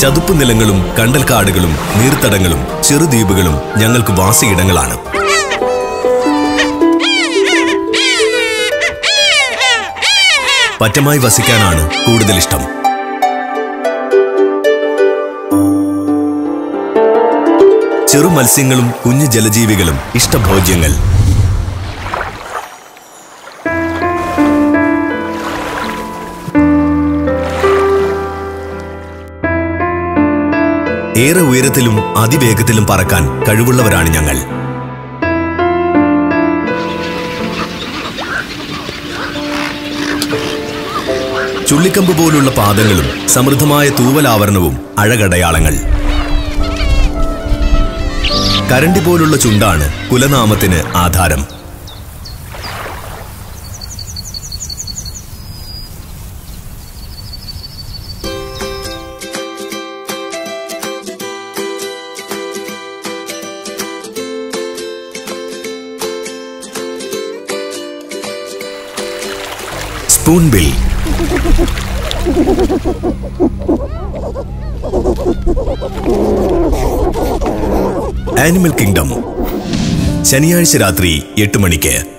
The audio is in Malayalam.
ചതുപ്പ് നിലങ്ങളും കണ്ടൽക്കാടുകളും നീർത്തടങ്ങളും ചെറുദ്വീപുകളും ഞങ്ങൾക്ക് വാസയിടങ്ങളാണ് പറ്റമായി വസിക്കാനാണ് കൂടുതൽ ഇഷ്ടം ചെറു മത്സ്യങ്ങളും കുഞ്ഞു ജലജീവികളും ഇഷ്ടഭോജ്യങ്ങൾ ഏറെ ഉയരത്തിലും അതിവേഗത്തിലും പറക്കാൻ കഴിവുള്ളവരാണ് ഞങ്ങൾ ചുള്ളിക്കമ്പ് പോലുള്ള പാദങ്ങളും സമൃദ്ധമായ തൂവലാവരണവും അഴകടയാളങ്ങൾ കരണ്ടി പോലുള്ള ചുണ്ടാണ് കുലനാമത്തിന് ആധാരം സ്പൂൺ ബിൽ ആനിമൽ കിങ്ഡം ശനിയാഴ്ച രാത്രി എട്ട് മണിക്ക്